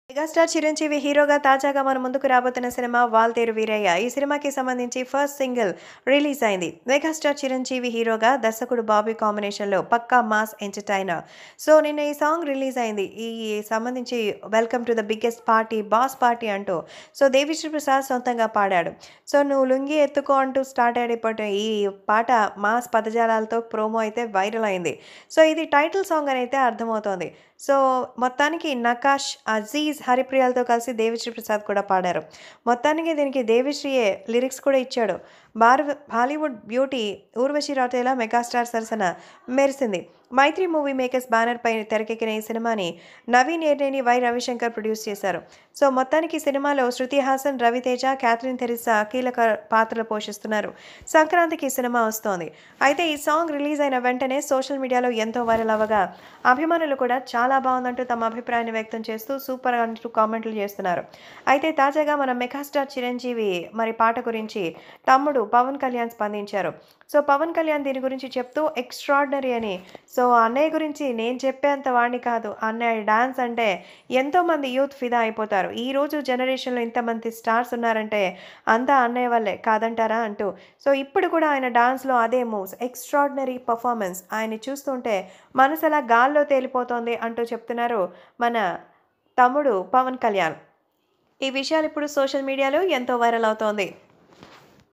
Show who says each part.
Speaker 1: megastar Chiranjeevi హీరోగా తాజాగా మన ముందుకు రాబోతున్న సినిమా వాల్తేరు వీరయ్య ఈ సినిమాకి సంబంధించి ఫస్ట్ సింగిల్ రిలీజ్ అయింది మెగాస్టార్ చిరంజీవి హీరోగా దర్శకుడు బాబీ కాంబినేషన్లో పక్కా మాస్ ఎంటర్టైనర్ సో నిన్న ఈ సాంగ్ రిలీజ్ అయింది ఈ సంబంధించి welcome to the biggest party boss party అంటూ సో దేవిశ్రీ ప్రసాద్ సొంతంగా పాడాడు సో నువ్వు లుంగి ఎత్తుకో అంటూ స్టార్ట్ అయిపోతే ఈ పాట మాస్ పదజాలాలతో ప్రోమో అయితే వైరల్ అయింది సో ఇది టైటిల్ సాంగ్ అని అయితే అర్థమవుతోంది సో మొత్తానికి నకాష్ అజీజ్ హరిప్రియాలతో కలిసి దేవిశ్రీ ప్రసాద్ కూడా పాడారు మొత్తానికి దీనికి దేవిశ్రీయే లిరిక్స్ కూడా ఇచ్చాడు బార్ బాలీవుడ్ బ్యూటీ ఊర్వశి రాటేలా మెగాస్టార్ సరసన మెరిసింది మైత్రి మూవీ మేకర్స్ బ్యానర్ పై తెరకెక్కిన ఈ సినిమాని నవీన్ ఏర్నేని వై రవిశంకర్ ప్రొడ్యూస్ చేశారు సో మొత్తానికి ఈ సినిమాలో శృతి హాసన్ రవితేజ క్యాథరిన్ థెరిసా కీలక పాత్రలు పోషిస్తున్నారు సంక్రాంతికి ఈ సినిమా వస్తోంది అయితే ఈ సాంగ్ రిలీజ్ అయిన వెంటనే సోషల్ మీడియాలో ఎంతో వైరల్ అవ్వగా అభిమానులు కూడా చాలా బాగుందంటూ తమ అభిప్రాయాన్ని వ్యక్తం చేస్తూ సూపర్ అంటూ కామెంట్లు చేస్తున్నారు అయితే తాజాగా మన మెగాస్టార్ చిరంజీవి మరి పాట గురించి తమ్ముడు పవన్ కళ్యాణ్ స్పందించారు సో పవన్ కళ్యాణ్ దీని గురించి చెప్తూ ఎక్స్ట్రాడినరీ అని సో అన్నయ్య గురించి నేను చెప్పేంత వాడిని కాదు అన్నయ్య డాన్స్ అంటే ఎంతోమంది యూత్ ఫిదా అయిపోతారు ఈ రోజు జనరేషన్లో ఇంతమంది స్టార్స్ ఉన్నారంటే అంతా అన్నయ్య వల్లే కాదంటారా అంటూ సో ఇప్పుడు కూడా ఆయన డాన్స్లో అదే మూవ్స్ ఎక్స్ట్రాడినరీ పర్ఫార్మెన్స్ ఆయన చూస్తుంటే మనసు అలా గాల్లో తేలిపోతోంది అంటూ చెప్తున్నారు మన తమ్ముడు పవన్ కళ్యాణ్ ఈ విషయాలు ఇప్పుడు సోషల్ మీడియాలో ఎంతో వైరల్ అవుతోంది